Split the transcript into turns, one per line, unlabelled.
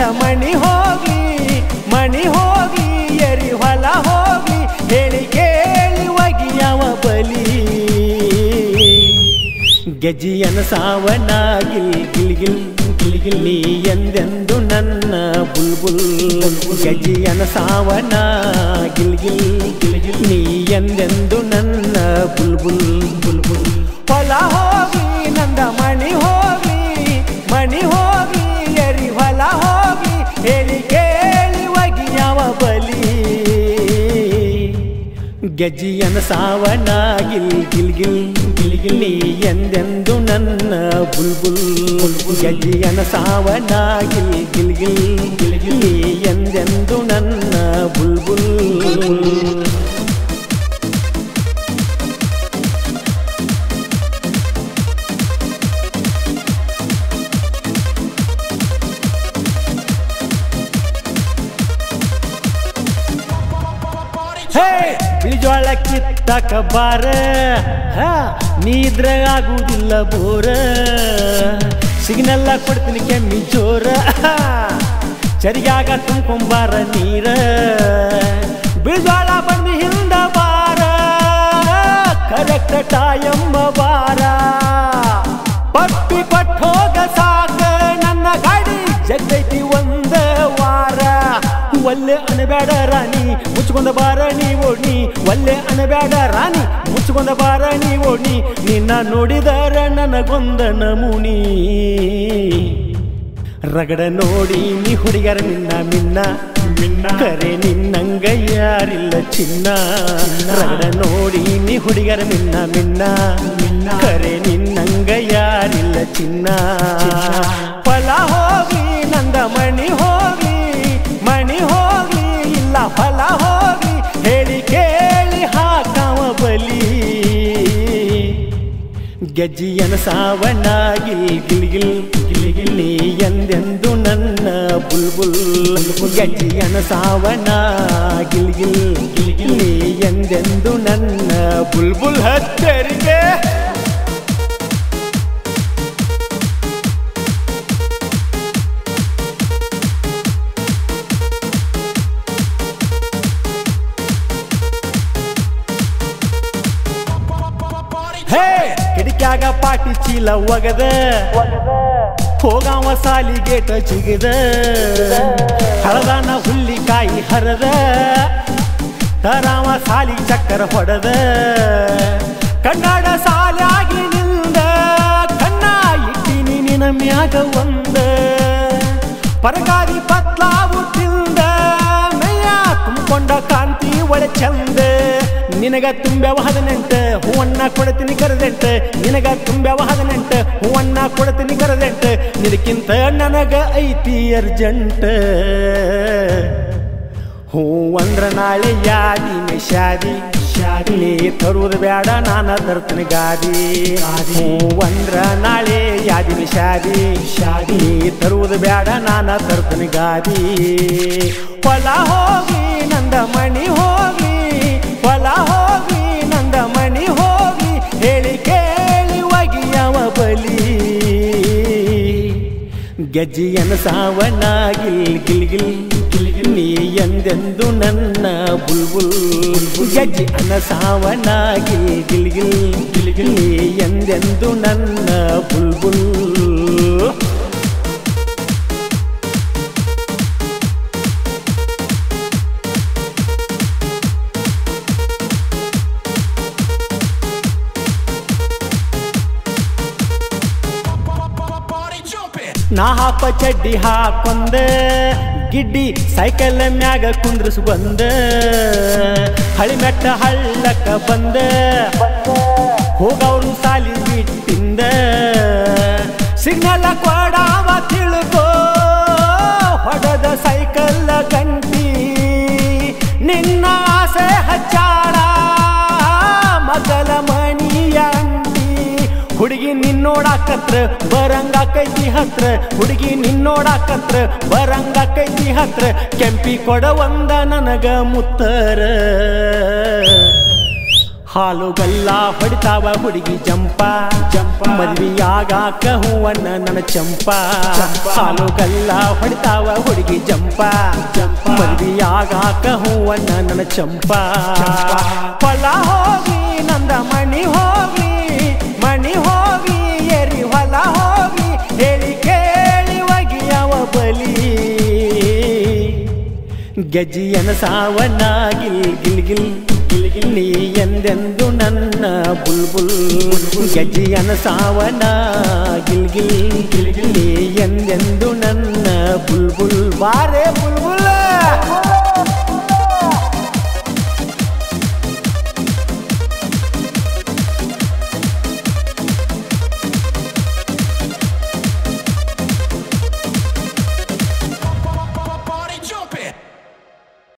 ಮಣಿ ಹೋಗ್ಲಿ ಮಣಿ ಹೋಗ್ಲಿ ಎರಿ ಹೊಲ ಹೋಗ್ಲಿ ಹೇಳಿ ಕೇಳಿ ಒಗಿಯವ ಬಲಿ ಗೆಜಿಯನ ಸಾವನ ಗಿಲ್ ಗಿಲ್ ಗಿಲ್ ಗಿಲ್ ಗಿಲ್ ನೀ ಎಂದೆಂದು ನನ್ನ ಬುಲ್ಬುಲ್ ಗೆಜಿಯನ ಸಾವನ ಗಿಲ್ ಗಿಲ್ ಗಿಲ್ ಗಿಲ್ ನೀ ಎಂದೆಂದು ನನ್ನ ಬುಲ್ಬುಲ್ ಬುಲ್ಬುಲ್ ಹೊಲ ಹೋಗ್ಲಿ ನಂದ ಮಣಿ ಹೋಗ್ಲಿ ಮಣಿ ಹೋಗ್ಲಿ ಎರಿ ಹೊಲ ಹೋಗ್ಲಿ ಹೇಳಿ ಕೇಳಿ ಒಗಿಯವ ಬಲಿ ಗೆಜ್ಜಿಯನ ಸಾವನ ಗಿಲ್ ಗಿಲ್ ಗಿಲ್ ಗಿಲ್ ಗಿಲ್ ನೀ ಎಂದೆಂದು ನನ್ನ ಬುಲ್ಬುಲ್ ಗೆಜ್ಜಿಯನ ಸಾವನ ಗಿಲ್ ಗಿಲ್ ಗಿಲ್ ಗಿಲ್ ಗಿಲ್ ನೀ ಎಂದೆಂದು ನನ್ನ ಬುಲ್ಬುಲ್ ಹೇ ಬಿಳಿಜೋಳ ಕಿತ್ತಕ ಬಾರ ಹಾ, ನೀ ಇದ್ರೆ ಆಗುವುದಿಲ್ಲ ಬೋರ ಸಿಗ್ನೆಲ್ಲ ಕೊಡ್ತೀನಿ ಕೆಮ್ಮಿ ಜೋರ ಚರಿಗಾಗ ತುಂಬ್ಕೊಂಬಾರ ನೀರ ಬಿಳಿಜೋಳ ಬಂದು ಹಿಂದ ಬಾರ ಕರೆಕ್ಟ್ ಟೈಮ್ ಬಾರ ಪಟ್ಟಿ ಕೊಟ್ಟು ಹೋಗ ಸಾಕ ನನ್ನ ಗಾಡಿ ಜಗ್ಗೈತಿ ಒಂದ ವಾರ ಒಲ್ಲೆ ಅನಬೇಡ ರಾಣಿ ಮುಚ್ಕೊಂಡ ಬಾರ ನೀ ಓಡ್ನಿ ಒಲ್ಲೆ ಅನಬೇಡ ರಾಣಿ ಮುಚ್ಕೊಂಡ ಬಾರ ನೀ ಓಡ್ನಿ ನಿನ್ನ ನೋಡಿದರ ನನಗೊಂದ ನಮೂನಿ ರಗಡ ನೋಡಿ ನೀ ಹುಡುಗರ ಮಿನ್ನ ಮಿನ್ನ ಮಿನ್ನ ಕರೆ ನಿನ್ನಂಗ ಯಾರಿಲ್ಲ ಚಿನ್ನ ರಗಡ ನೋಡಿ ನೀ ಹುಡುಗರ ಮಿನ್ನ ಮಿನ್ನ ಮಿನ್ನ ಕರೆ ನಿನ್ನಂಗ ಯಾರಿಲ್ಲ ಚಿನ್ನ ಫಲ ಹೋಗಿ ನಂದ ಮಣಿ ಹೋಗಿ ಮಣಿ ಹೋಗಿ ಇಲ್ಲ ಫಲ ಹೋಗಿ ಹೇಳಿ ಕೇಳಿ ಹಾಕವ ಬಲಿ ಗೆಜ್ಜಿಯನ ಸಾವನ ಗಿಲ್ ಗಿಲ್ ಗಿಲ್ ಗಿಲ್ ಗಿಲ್ ನೀ ಎಂದೆಂದು ನನ್ನ ಬುಲ್ಬುಲ್ ಗೆಜ್ಜಿಯನ ಸಾವನ ಗಿಲ್ ಗಿಲ್ ಗಿಲ್ ಗಿಲ್ ನೀ ಎಂದೆಂದು ನನ್ನ ಬುಲ್ಬುಲ್ ಹಚ್ಚರಿಗೆ ಹೇ ಕಿಡಿಕ್ಯಾಗ ಪಾಟಿ ಚೀಲ ಒಗದ ಹೋಗಾವ ಸಾಲಿಗೇಟ ಜಿಗದ ಹಳದಾನ ಹುಲ್ಲಿಕಾಯಿ ಹರದ ತರಾವ ಸಾಲಿ ಚಕ್ಕರ ಹೊಡೆದ ಕನ್ನಡ ಸಾಲಾಗಿ ನಿಂದ ಕಣ್ಣ ಇಟ್ಟಿನಿ ನಿನ ಮ್ಯಾಗ ಒಂದ ಪರಗಾರಿ ಪತ್ಲಾವು ತಿಂದ ಮೈಯ ತುಂಬಿಕೊಂಡ ಕಾಂತಿ ಒಳೆ ಚಂದ ನಿನಗ ತುಂಬ್ಯಾವ ಹದಿನೆಂಟ ಹೂವನ್ನ ಕೊಡ್ತೀನಿ ಕರೆದೆಂಟ ನಿನಗ ತುಂಬ್ಯಾವ ಹದಿನೆಂಟ ಹೂವನ್ನ ಕೊಡ್ತೀನಿ ಕರೆದೆಂಟ ನಿನಕ್ಕಿಂತ ನನಗ ಐತಿ ಅರ್ಜೆಂಟ್ ಹೂ ಅಂದ್ರ ನಾಳೆ ಯಾದಿ ಶಾದಿ ಶಾದಿ ನೀ ತರುವುದು ಬೇಡ ನಾನ ತರ್ತೀನಿ ಗಾದಿ ಹೂ ಅಂದ್ರ ನಾಳೆ ಯಾದಿನ ಶಾದಿ ಶಾದಿ ನೀ ತರುವುದು ಬೇಡ ನಾನ ತರ್ತೀನಿ ಗಾದಿ ಹೊಲ ಹೋಗಿ ನಂದ ಮಣಿ ಹೋಗಿ ಹೊಲ ಹೋಗಿ ನಂದ ಮಣಿ ಹೋಗಿ ಹೇಳಿ ಕೇಳಿ ಒಗಿಯವ ಬಲಿ ಗೆಜ್ಜಿಯನ ಸಾವನ ಗಿಲ್ ಗಿಲ್ ಗಿಲ್ ಗಿಲ್ ಗಿಲ್ ನೀ ಎಂದೆಂದು ನನ್ನ ಬುಲ್ಬುಲ್ ಗೆಜ್ಜಿ ಅನ ಸಾವನ ಗಿಲ್ ಗಿಲ್ ಗಿಲ್ ಗಿಲ್ ಗಿಲ್ ನೀ ಎಂದೆಂದು ನನ್ನ ಬುಲ್ಬುಲ್ ನಾ ಹಾಪ ಚಡ್ಡಿ ಹಾಕೊಂದ ಗಿಡ್ಡಿ ಸೈಕಲ್ ಮ್ಯಾಗ ಕುಂದ್ರಸ್ ಬಂದ ಹಳಿಮೆಟ್ಟ ಹಳ್ಳಕ್ಕ ಬಂದ ಹೋಗವ್ರು ಸಾಲಿ ಬಿಟ್ಟಿಂದ ಸಿಗ್ನಲ್ ಕೊಡಾವ ತಿಳ್ಕೋ ಹೊಡೆದ ಸೈಕಲ್ ಗಂಟಿ ನಿನ್ನ ಆಸೆ ಹಚ್ಚಾಳ ಮಗಲ ಮಣಿಯ ಅಂಟಿ ಹುಡುಗಿ ನಿನ್ನೋಡಾಕತ್ರ ಬರಂಗಾಕೈತಿ ಹತ್ರ ಹುಡುಗಿ ನಿನ್ನೋಡಾಕತ್ರ ಬರಂಗಾಕೈತಿ ಹತ್ರ ಕೆಂಪಿ ಕೊಡ ಒಂದ ನನಗ ಮುತ್ತರ ಹಾಲುಗಲ್ಲ ಹೊಡಿತಾವ ಹುಡುಗಿ ಜಂಪ ಜಂಪ ಮದ್ವಿಯಾಗಾಕ ಹೂವನ್ನ ನನ್ನ ಚಂಪ ಹಾಲು ಗಲ್ಲ ಹೊಡಿತಾವ ಹುಡುಗಿ ಜಂಪ ಮದ್ವಿಯಾಗಾಕ ಹೂವನ್ನ ನನ್ನ ಚಂಪ ಹೊಲ ಹೋಗಿ ನಂದ ಮಣಿ ಹೋಗಿ ಮಣಿ ಹೋಗಿ ಎರಿ ಹೊಲ ಹೋಗಿ ಹೇಳಿ ಕೇಳಿ ಒಗಿಯವ ಬಲಿ ಗೆಜ್ಜಿಯನ ಸಾವನ್ನ ಗಿಲ್ ಗಿಲ್ ಗಿಲ್ ಗಿಲ್ ಗಿಲ್ ನೀ ಎಂದೆಂದು ನನ್ನ ಬುಲ್ಬುಲ್ ಗೆಜ್ಜಿಯನ ಸಾವನ ಗಿಲ್ ಗಿಲ್ ಗಿಲ್ ಗಿಲ್ ನೀ ಎಂದೆಂದು ನನ್ನ ಬುಲ್ಬುಲ್ ಬಾರೆ